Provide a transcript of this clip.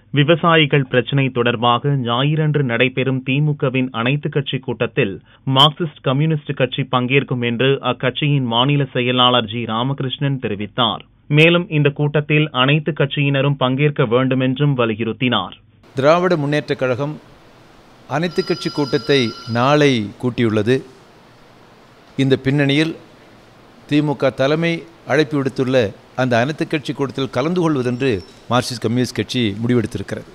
விவசாயிகள் பிரச்சினை தொடர்பாக ஞாயிறன்று நடைபெறும் திமுகவின் அனைத்துக் கட்சி கூட்டத்தில் மார்க்சிஸ்ட் கம்யூனிஸ்ட் கட்சி பங்கேற்கும் என்று அக்கட்சியின் மாநில செயலாளர் ஜி ராமகிருஷ்ணன் தெரிவித்தார் மேலும் இந்த கூட்டத்தில் அனைத்து கட்சியினரும் பங்கேற்க வேண்டும் என்றும் வலியுறுத்தினார் திராவிட முன்னேற்றக் கழகம் அனைத்து கட்சி கூட்டத்தை நாளை கூட்டியுள்ளது இந்த பின்னணியில் திமுக தலைமை அழைப்பு விடுத்துள்ள அந்த அனைத்து கட்சி கூட்டத்தில் கலந்து கொள்வதென்று மார்க்சிஸ்ட் கம்யூனிஸ்ட் கட்சி முடிவெடுத்திருக்கிறது